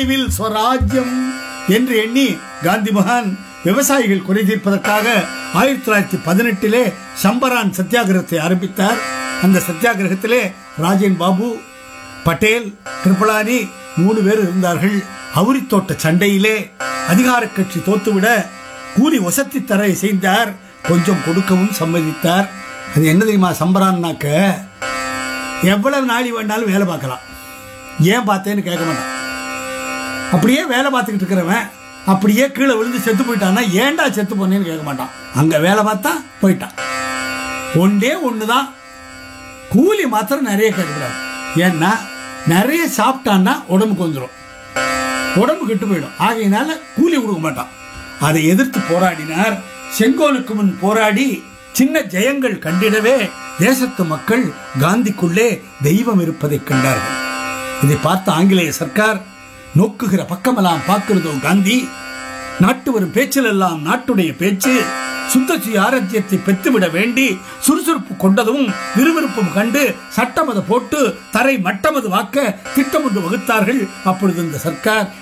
will ஸ்வராஜ்யம் என்று எண்ணி காந்தி மகான் விவசாயிகள் குறை தீர்ப்பதற்காக ஆயிரத்தி தொள்ளாயிரத்தி பதினெட்டிலே சம்பரான் சத்தியாகிரகத்தை ஆரம்பித்தார் அந்த சத்தியாகிரகத்திலே ராஜேன் பாபு பட்டேல் கிருப்பலானி மூணு பேர் இருந்தார்கள் அவுரி தோட்ட சண்டையிலே அதிகார கட்சி தோத்துவிட கூலி ஒசத்தி தர செய்தார் கொஞ்சம் கொடுக்கவும் சம்மதித்தார் அது என்ன தெரியுமா சம்பரான்னாக்க எவ்வளவு நாளி வேணாலும் வேலை பார்க்கலாம் ஏன் பார்த்தேன்னு கேட்க மாட்டான் அப்படியே வேலை பார்த்துக்கிட்டு இருக்கிறவன் அப்படியே கீழே விழுந்து செத்து போயிட்டான்னா ஏன்டா செத்து போனேன்னு கேட்க மாட்டான் அங்க வேலை பார்த்தா போயிட்டான் ஒன்றே ஒண்ணுதான் கூலி மாத்திரம் நிறைய கேட்கக்கூடாது ஏன்னா நிறைய சாப்பிட்டான்னா உடம்புக்கு வந்துடும் உடம்பு கெட்டு போயிடும் ஆகையினால கூலி கொடுக்க மாட்டான் அதை எதிர்த்து போராடினார் செங்கோலுக்கு முன் போராடி சின்ன ஜெயங்கள் கண்டிடவே தேசத்து மக்கள் காந்திக்குள்ளே தெய்வம் இருப்பதை கண்டார்கள் இதை பார்த்த ஆங்கிலேய சர்க்கார் நோக்குகிற பக்கமெல்லாம் பார்க்கிறதோ காந்தி நாட்டு வரும் பேச்சிலெல்லாம் நாட்டுடைய பேச்சு சுத்தசி ஆரோக்கியத்தை பெற்றுவிட வேண்டி சுறுசுறுப்பு கொண்டதும் விறுவிறுப்பும் கண்டு சட்டமத போட்டு தரை மட்டமது வாக்க திட்டம் ஒன்று வகுத்தார்கள் அப்பொழுது இந்த சர்க்கார்